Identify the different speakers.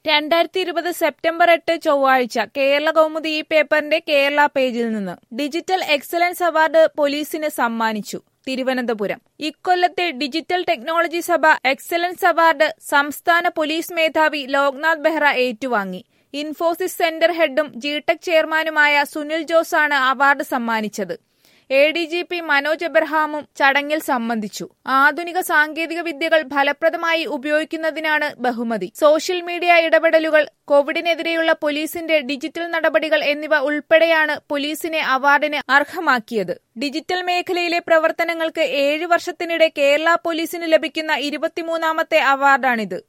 Speaker 1: രണ്ടായിരത്തി ഇരുപത് സെപ്റ്റംബർ എട്ട് ചൊവ്വാഴ്ച കേരള കൗമുദി ഈ പേപ്പറിന്റെ കേരള പേജിൽ നിന്ന് ഡിജിറ്റൽ എക്സലൻസ് അവാർഡ് പോലീസിന് സമ്മാനിച്ചു തിരുവനന്തപുരം ഇക്കൊല്ലത്തെ ഡിജിറ്റൽ ടെക്നോളജി സഭ എക്സലൻസ് അവാർഡ് സംസ്ഥാന പോലീസ് മേധാവി ലോക്നാഥ് ബെഹ്റ ഏറ്റുവാങ്ങി ഇൻഫോസിസ് സെന്റർ ഹെഡും ജിടെക് ചെയർമാനുമായ സുനിൽ ജോസാണ് അവാർഡ് സമ്മാനിച്ചത് A D G P Manoj എബ്രഹാമും ചടങ്ങിൽ സംബന്ധിച്ചു ആധുനിക സാങ്കേതിക വിദ്യകൾ ഫലപ്രദമായി ഉപയോഗിക്കുന്നതിനാണ് ബഹുമതി സോഷ്യൽ മീഡിയ ഇടപെടലുകൾ കോവിഡിനെതിരെയുള്ള പോലീസിന്റെ ഡിജിറ്റൽ നടപടികൾ എന്നിവ ഉൾപ്പെടെയാണ് പോലീസിനെ അവാർഡിന് അർഹമാക്കിയത് ഡിജിറ്റൽ മേഖലയിലെ പ്രവർത്തനങ്ങൾക്ക് ഏഴ് വർഷത്തിനിടെ കേരള പോലീസിന് ലഭിക്കുന്ന ഇരുപത്തിമൂന്നാമത്തെ അവാർഡാണിത്